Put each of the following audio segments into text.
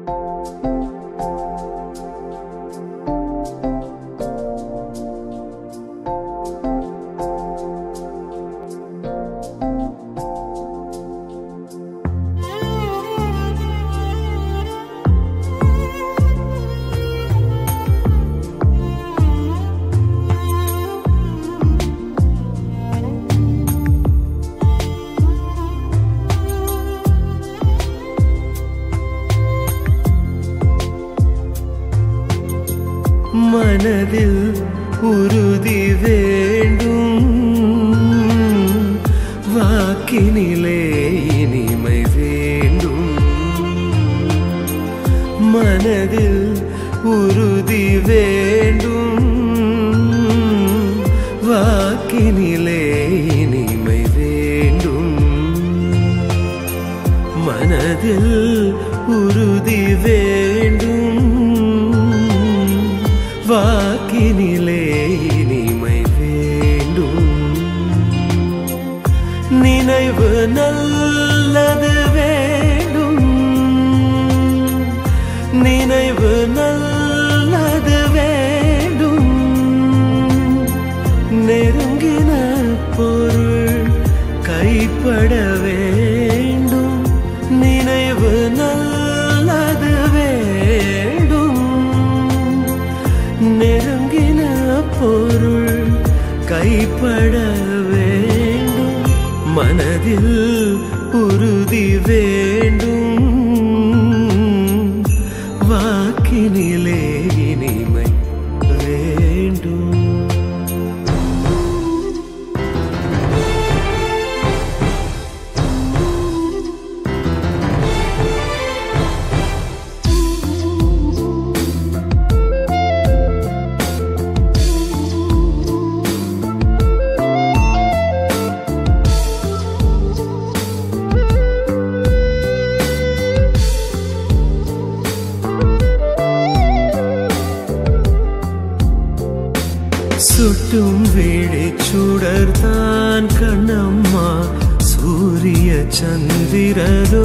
மனதில் உறுதி வேண்டும் வாக்கினிலே இனிமை வேண்டும் மனதில் உறுதி வேண்டும் வாக்கினிலே இனிமை வேண்டும் மனதில் உறுதி வேண்டும் வாக்கினிலே இனிமை வேண்டும் நினைவு நல்லது வேண்டும் நினைவு நல்லது வேண்டும் நெருங்கின பொருள் கைப்பட வேண்டும் நினைவு நல்லது வேண்டும் நெருங்கின பொருள் கைப்பட வேண்டும் மனதில் உறுதி வேண்டும் வாக்கினிலே இனிமை வேண்டும் சுட்டும் விழிச்சுடர்தான் கண்ணம்மா சூரிய சந்திரரோ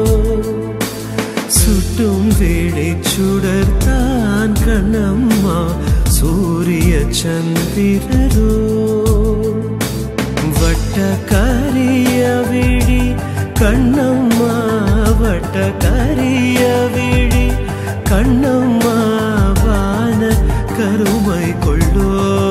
சுட்டும் விழிச்சுடர்தான் கண்ணம்மா சூரிய சந்திரரோ வட்ட கரிய விழி கண்ணம்மா வட்ட கரிய விழி கண்ணம்மா வான கருமை கொள்ளோ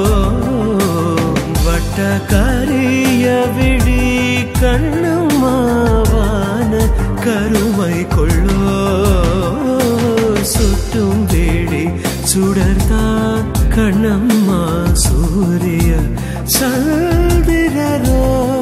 வட்ட கரிய விழி கண்ணம்மா வான கருமை கொள்ளோ சுட்டும் விழி சுடர்தான் கண்ணம்மா சூரிய சந்திரரோ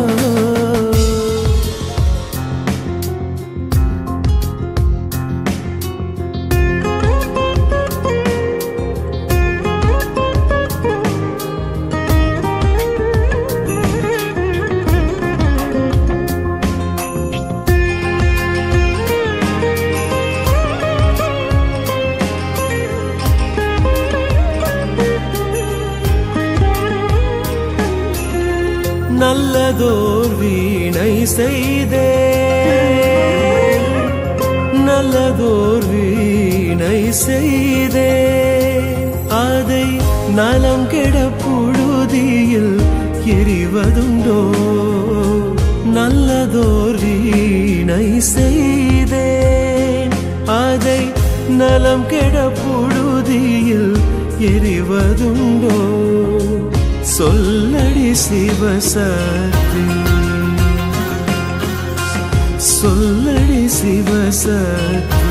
நல்லதோர் வீணை செய்தே நல்லதோர் வீணை செய்தே அதை நலம் கெட புழுதியில் எரிவதுண்டோ நல்லதோர் வீணை செய்தேன் அதை நலம் கெட புழுதியில் எரிவதுண்டோ சொல்லடி சிவசக்தி சொல்லடி சிவசக்தி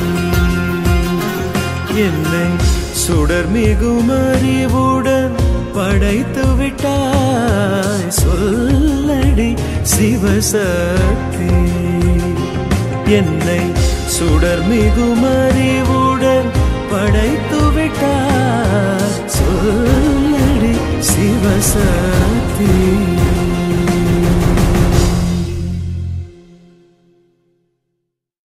என்னை சுடர் மிகும் அறிவுடன் படைத்து விட்டாய் சொல்லடி சிவசக்தி என்னை சுடர் மிகும் அறிவுடன் படை